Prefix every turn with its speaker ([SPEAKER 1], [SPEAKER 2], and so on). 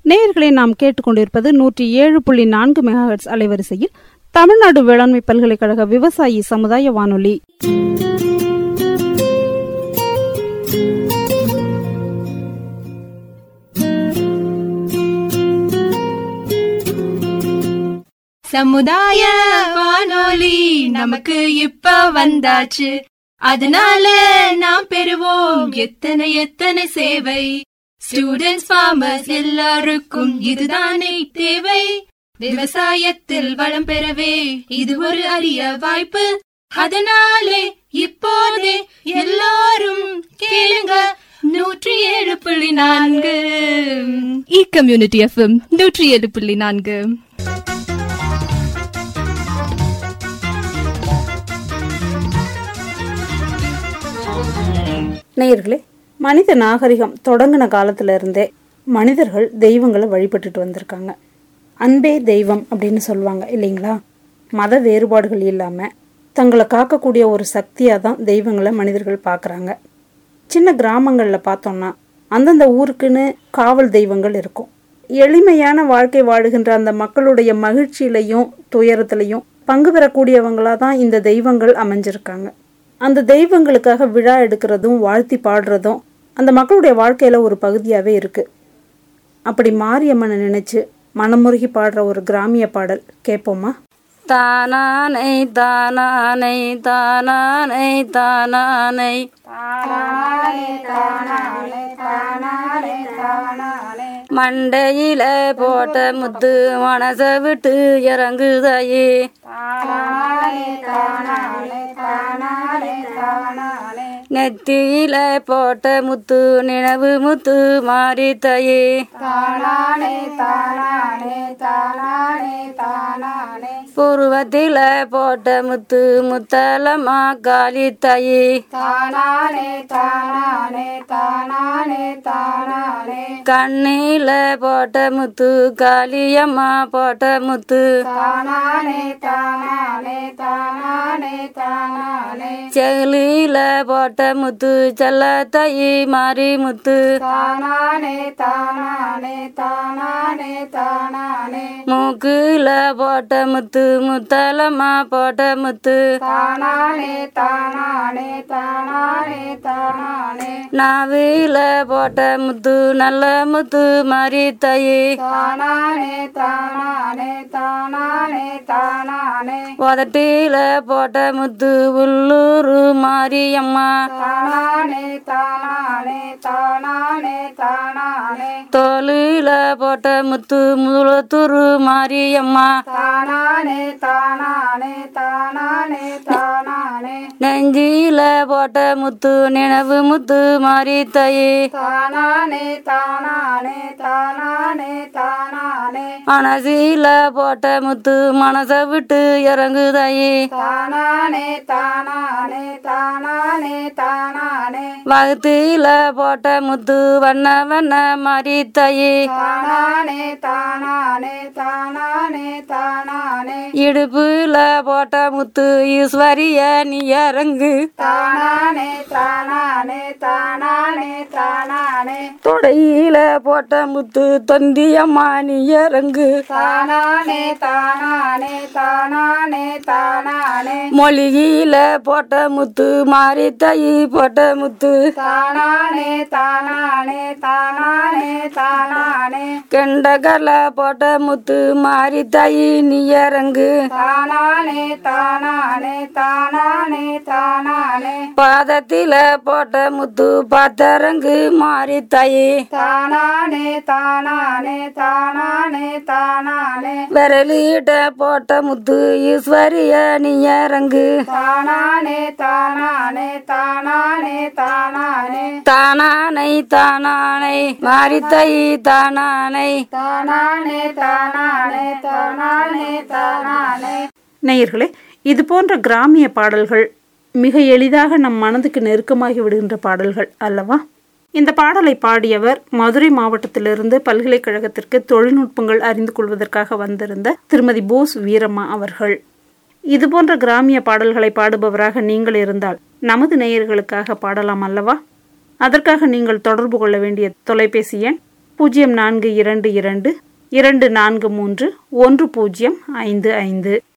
[SPEAKER 1] நேயர்களை நாம் கேட்டுக்கொண்டிருப்பது நூற்றி ஏழு புள்ளி நான்கு மெகாஹெட்ஸ் அலைவரிசையில் தமிழ்நாடு வேளாண்மை பல்கலைக்கழக விவசாயி சமுதாய வானொலி
[SPEAKER 2] சமுதாய வானொலி நமக்கு இப்ப வந்தாச்சு அதனால நாம் பெறுவோம் எத்தனை எத்தனை சேவை ஸ்டூடெண்ட்ஸ் ஃபார்மர்ஸ் எல்லாருக்கும் இதுதானே தேவை விவசாயத்தில் வளம் பெறவே இது ஒரு அரிய வாய்ப்பு அதனாலே இப்போதே எல்லாரும் கேளுங்க நூற்றி ஏழு புள்ளி நான்கு இ கம்யூனிட்டி எஃப்எம் நூற்றி ஏழு புள்ளி நான்கு
[SPEAKER 1] நேயர்களே மனித நாகரிகம் தொடங்கின காலத்துல இருந்தே மனிதர்கள் தெய்வங்களை வழிபட்டுட்டு வந்திருக்காங்க அன்பே தெய்வம் அப்படின்னு சொல்லுவாங்க இல்லைங்களா மத வேறுபாடுகள் இல்லாம தங்களை காக்கக்கூடிய ஒரு சக்தியா தான் தெய்வங்களை மனிதர்கள் பார்க்கறாங்க சின்ன கிராமங்களில் பார்த்தோம்னா அந்தந்த ஊருக்குன்னு காவல் தெய்வங்கள் இருக்கும் எளிமையான வாழ்க்கை வாழுகின்ற அந்த மக்களுடைய மகிழ்ச்சியிலையும் துயரத்திலையும் பங்கு பெறக்கூடியவங்களா தான் இந்த தெய்வங்கள் அமைஞ்சிருக்காங்க அந்த தெய்வங்களுக்காக விழா எடுக்கிறதும் வாழ்த்தி பாடுறதும் அந்த மக்களுடைய வாழ்க்கையில ஒரு பகுதியாவே இருக்கு அப்படி மாரியம்மனை நினைச்சு மனமுருகி பாடுற ஒரு கிராமிய பாடல் கேட்போமா தானானை தானானை தானானை தானானை மண்டையில போட்ட முத்து மனச விட்டு இறங்குதாயே நெத்தியில போட்ட முத்து நினைவு முத்து மாறித்தாயே புருவத்தில போட்ட முத்து முத்தலமா காளி தாயே கண்ணில போட்ட முத்து காளியம்மா போட்ட முத்து செவிலில போட்ட முத்து செல்ல தாயி மாறி முத்து மூக்குல போட்ட முத்து முத்தலமா போட்ட முத்து நாவில போட்ட முத்து நல்ல முத்து மாறி தாயி உதட்டில போட்ட முத்து உள்ளூரு மாரியம்மா தோலில போட்ட முத்து முளத்தூரு மாரியம்மா நெஞ்சில போட்ட முத்து நினைவு முத்து மாறி தாயே மனசில போட்ட முத்து மனச விட்டு இறங்குதாயே வகுத்தில போட்ட முத்து வண்ண வண்ண மாறி தாயே இடுப்புல போட்ட முத்து ஈஸ்வரிய நீ இறங்கு தொடையில போட்ட முத்து தொந்தியம்மா நீ இறங்கு மொழியில போட்ட முத்து மாறி தாயி போட்ட முத்து கெண்டகல போட்ட முத்து மாறி தாயி நீ இறங்கு பாதத்தில போட்ட முத்து பாத்தரங்கு மாறி தாயி விரலிட்ட போட்ட முத்து ஈஸ்வரிய நீ இறங்கு தானானை தானானை மாறித்தை தானானை நேயர்களே இது போன்ற கிராமிய பாடல்கள் மிக எளிதாக நம் மனதுக்கு நெருக்கமாகி விடுகின்ற பாடல்கள் அல்லவா இந்த பாடலை பாடியவர் மதுரை மாவட்டத்திலிருந்து பல்கலைக்கழகத்திற்கு தொழில்நுட்பங்கள் அறிந்து கொள்வதற்காக வந்திருந்த திருமதி போஸ் வீரம்மா அவர்கள் இது போன்ற கிராமிய பாடல்களை பாடுபவராக நீங்கள் இருந்தால் நமது நேயர்களுக்காக பாடலாம் அல்லவா அதற்காக நீங்கள் தொடர்பு கொள்ள வேண்டிய தொலைபேசி எண் பூஜ்ஜியம் நான்கு இரண்டு இரண்டு இரண்டு நான்கு மூன்று ஒன்று பூஜ்ஜியம் ஐந்து ஐந்து